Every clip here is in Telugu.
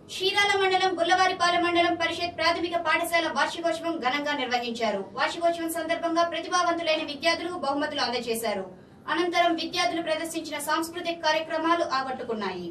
క్షీరాల మండలం బుల్లవారిపాలెం మండలం పరిషత్ ప్రాథమిక పాఠశాల వార్షికోత్సవం ఘనంగా నిర్వహించారు వార్షికోత్సవం సందర్భంగా ప్రతిభావంతులైన విద్యార్థులకు బహుమతులు అందజేశారు అనంతరం విద్యార్థులు ప్రదర్శించిన సాంస్కృతిక కార్యక్రమాలు ఆకట్టుకున్నాయి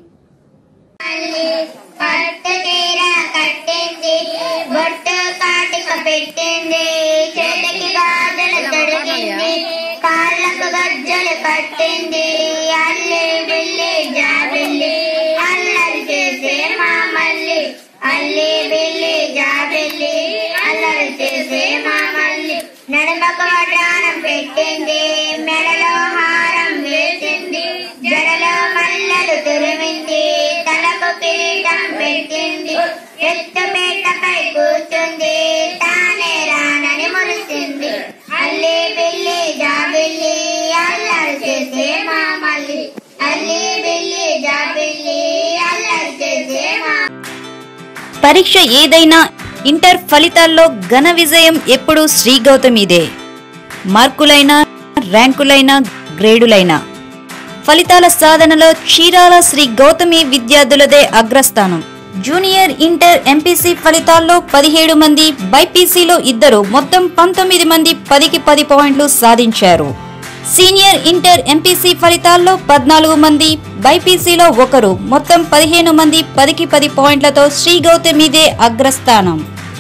పట్టు చీర కట్టింది బొట్టు కాటిక పెట్టింది చేతికి గాజులు తొడిగింది కాళ్ళకు గజ్జలు కట్టింది అల్లి బిల్లి జాబిల్లి అల్లరి చేసే మామల్లి అల్లి బిల్లి జాబిల్లి అల్లరి చేసే మామల్లి నడుమకు వడ్డానం పెట్టింది మెడలో హారం వేసింది జడలో మల్లెలు తురిమింది తలకు కిరీటం పెట్టింది ఎత్తు పీటపై కూర్చుంది తానే రానని మురిసింది అల్లి బిల్లి జాబిల్లి అల్లరి చేసే మామల్లి అల్లి బిల్లి జాబిల్లి అల్లరి చేసే మా పరీక్ష ఏదైనా ఇంటర్ ఫలితాల్లో ఘన విజయం ఎప్పుడూ శ్రీ గౌతమిదే మార్కులైనా ర్యాంకులైనా గ్రేడులైనా ఫలితాల సాధనలో చీరాల శ్రీ గౌతమి విద్యార్థులదే అగ్రస్థానం జూనియర్ ఇంటర్ ఎంపీసీ ఫలితాల్లో పదిహేడు మంది బైపీసీలో ఇద్దరు మొత్తం పంతొమ్మిది మంది పదికి పది పాయింట్లు సాధించారు సీనియర్ ఇంటర్ ఎంపీసీ ఫలితాల్లో పద్నాలుగు మంది బైపీసీలో ఒకరు మొత్తం పదిహేను మంది పదికి పది పాయింట్లతో శ్రీ గౌతమిదే అగ్రస్థానం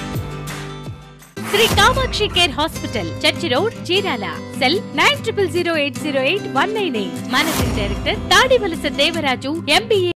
Sri Kamakshi care hospital church road Chirala cell nine triple zero eight zero eight one nine eight managing director Tadivalasa Devaraju MBA